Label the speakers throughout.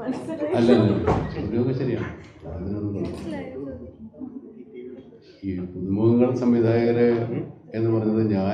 Speaker 1: മനസ്സിലായി
Speaker 2: അല്ല അല്ല ചോദ്യമൊക്കെ ശരിയാണ് അതിനൊന്നും കുഴപ്പമില്ല. ഈ പുതുമുഖങ്ങൾ സംവിധായകരെ എന്ന് പറഞ്ഞത് ഞാൻ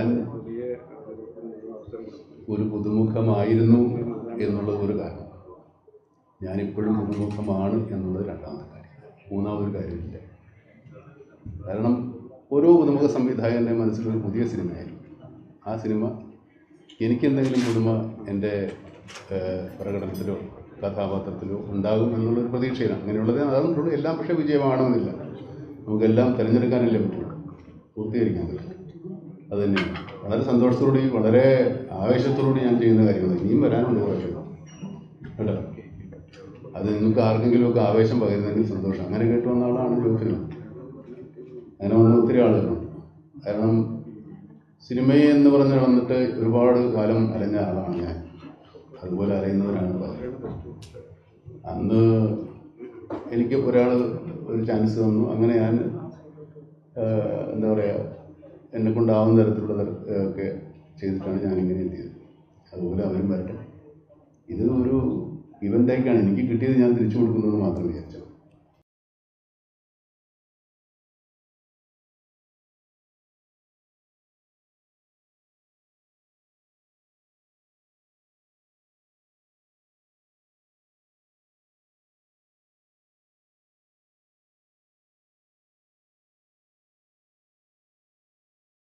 Speaker 2: ഒരു പുതുമുഖമായിരുന്നു എന്നുള്ളത് ഒരു കാരണം ഞാനിപ്പോഴും പുതുമുഖമാണ് എന്നുള്ളത് രണ്ടാമത്തെ കാര്യം മൂന്നാമതൊരു കാര്യമില്ല കാരണം ഓരോ പുതുമുഖ സംവിധായകൻ്റെ മനസ്സിലൊരു പുതിയ സിനിമയായിരിക്കും ആ സിനിമ എനിക്കെന്തെങ്കിലും പുതുമ എൻ്റെ ഏഹ്, പ്രകടനത്തിലോ കഥാപാത്രത്തിലോ ഉണ്ടാകും എന്നുള്ളൊരു പ്രതീക്ഷയിലാണ് അങ്ങനെയുള്ളത് അതൊന്നുള്ളൂ എല്ലാം പക്ഷേ വിജയമാകണമെന്നില്ല നമുക്കെല്ലാം തിരഞ്ഞെടുക്കാനല്ലേ പറ്റുള്ളൂ പൂർത്തീകരിക്കാൻ പറ്റും അത് തന്നെയാണ് വളരെ സന്തോഷത്തോടുകൂടി വളരെ ആവേശത്തോടുകൂടി ഞാൻ ചെയ്യുന്ന കാര്യങ്ങൾ ഇനിയും വരാനുണ്ട് കുറേ കേട്ടോ അത് നിങ്ങൾക്ക് ആർക്കെങ്കിലുമൊക്കെ ആവേശം പകരുന്നതിന് സന്തോഷം അങ്ങനെ കേട്ട് വന്ന ആളാണ് ജോഫിന് അങ്ങനെ വന്ന ഒത്തിരി ആളുകളുണ്ട് കാരണം സിനിമയെ എന്ന് പറഞ്ഞ് വന്നിട്ട് ഒരുപാട് കാലം അലഞ്ഞ ആളാണ് ഞാൻ അതുപോലെ അലയുന്നവരാണ് പലരും അന്ന് എനിക്ക് ഒരാൾ ഒരു ചാൻസ് തന്നു അങ്ങനെ ഞാൻ ആഹ്, എന്താ പറയുക എന്നെ കൊണ്ടാവുന്ന തരത്തിലുള്ള തര- ആഹ് ഒക്കെ ചെയ്തിട്ടാണ് ഞാൻ ഇങ്ങനെ എത്തിയത് അതുപോലെ അവരും വരട്ടെ ഇത് ഒരു ഇവൻ്റായിക്കാണ് എനിക്ക് കിട്ടിയത് ഞാൻ തിരിച്ചു കൊടുക്കുന്നത് മാത്രം വിചാരിച്ചു